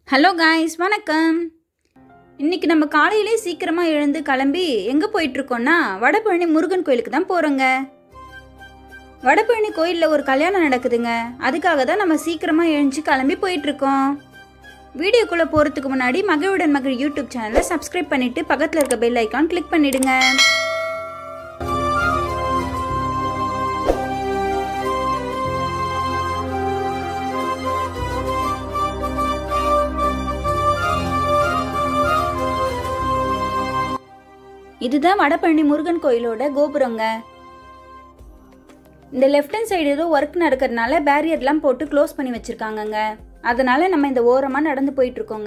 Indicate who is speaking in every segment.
Speaker 1: hello guys வணக்கம் இன்னைக்கு நம்ம காலையிலே சீக்கிரமாக எழுந்து கிளம்பி எங்கே போயிட்டுருக்கோன்னா வடபழனி முருகன் கோயிலுக்கு தான் போகிறோங்க வடபழனி கோயிலில் ஒரு கல்யாணம் நடக்குதுங்க அதுக்காக தான் நம்ம சீக்கிரமாக எழுந்து கிளம்பி போயிட்டுருக்கோம் வீடியோக்குள்ளே போகிறதுக்கு முன்னாடி மகிழுடன் மகிழ் யூடியூப் சேனலை சப்ஸ்கிரைப் பண்ணிவிட்டு பக்கத்தில் இருக்க பெல் ஐக்கான் கிளிக் பண்ணிடுங்க இதுதான் வடபழனி முருகன் கோயிலோட கோபுரங்க இந்த லெஃப்ட் ஹேண்ட் சைடு ஏதோ ஒர்க் நடக்கிறதுனால பேரியர்லாம் போட்டு க்ளோஸ் பண்ணி வச்சிருக்காங்கங்க அதனால நம்ம இந்த ஓரமாக நடந்து போயிட்டு இருக்கோங்க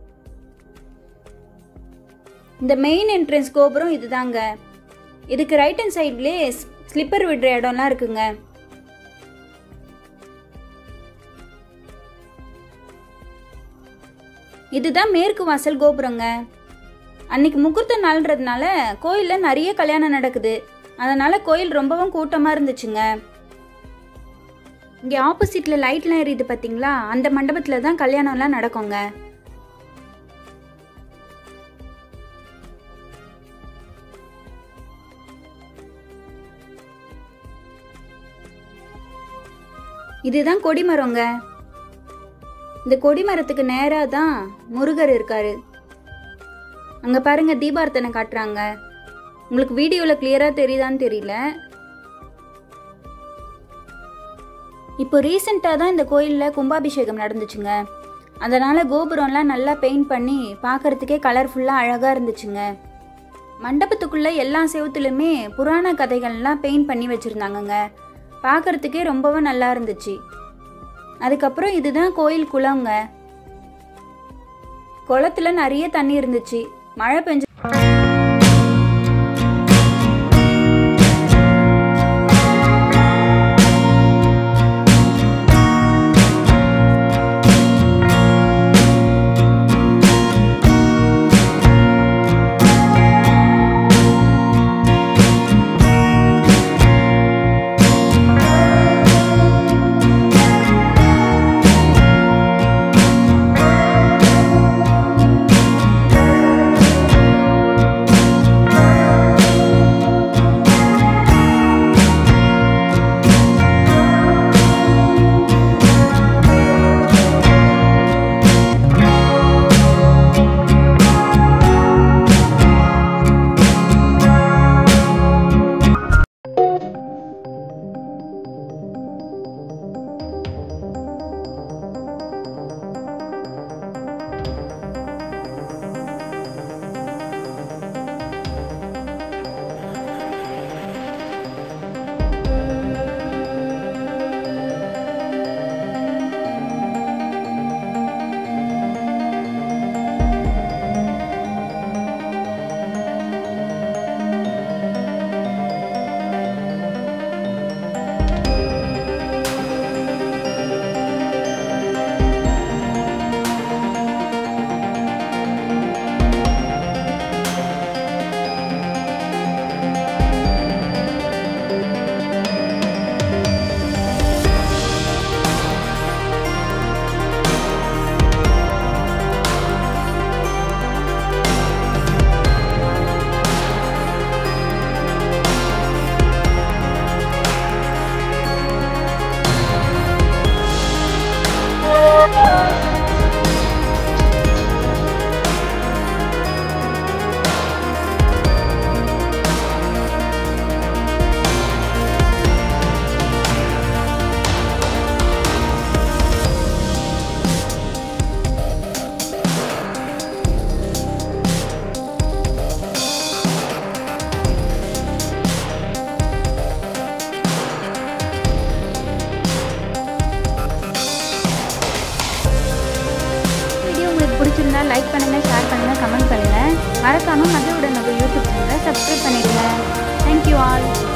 Speaker 1: இந்த மெயின் என்ட்ரன்ஸ் கோபுரம் இதுதாங்க இதுக்கு ரைட் ஹேண்ட் சைட்லேயே ஸ்லிப்பர் விடுற இடம்லாம் இருக்குங்க இதுதான் மேற்கு வாசல் கோபுரங்க அன்னைக்கு முகூர்த்த நாள்ன்றதுனால கோயிலில் நிறைய கல்யாணம் நடக்குது அதனால கோயில் ரொம்பவும் கூட்டமாக இருந்துச்சுங்க இங்கே ஆப்போசிட்டில் லைட்லாம் எரியுது பார்த்தீங்களா அந்த மண்டபத்தில் தான் கல்யாணம்லாம் நடக்குங்க இதுதான் கொடிமரங்க இந்த கொடிமரத்துக்கு நேராக தான் முருகர் இருக்காரு அங்கே பாருங்க தீபார்த்தனை காட்டுறாங்க உங்களுக்கு வீடியோவில் கிளியராக தெரியுதான்னு தெரியல இப்போ ரீசெண்டாக தான் இந்த கோயிலில் கும்பாபிஷேகம் நடந்துச்சுங்க அதனால் கோபுரம்லாம் நல்லா பெயிண்ட் பண்ணி பார்க்கறதுக்கே கலர்ஃபுல்லாக அழகாக இருந்துச்சுங்க மண்டபத்துக்குள்ளே எல்லா செவுத்துலையுமே புராண கதைகள்லாம் பெயிண்ட் பண்ணி வச்சுருந்தாங்கங்க பார்க்கறதுக்கே ரொம்பவும் நல்லா இருந்துச்சு அதுக்கப்புறம் இதுதான் கோயில் குளங்க குளத்துல நிறைய தண்ணி இருந்துச்சு மழை பெஞ்சு வீடியோ உங்களுக்கு பிடிச்சிருந்தா லைக் பண்ணுங்க ஷேர் பண்ணுங்க கமெண்ட் பண்ணுங்க மறக்காம மகிழுடன் நம்ம யூடியூப் சேனலை சப்ஸ்கிரைப் பண்ணிடுங்க தேங்க்யூ ஆல்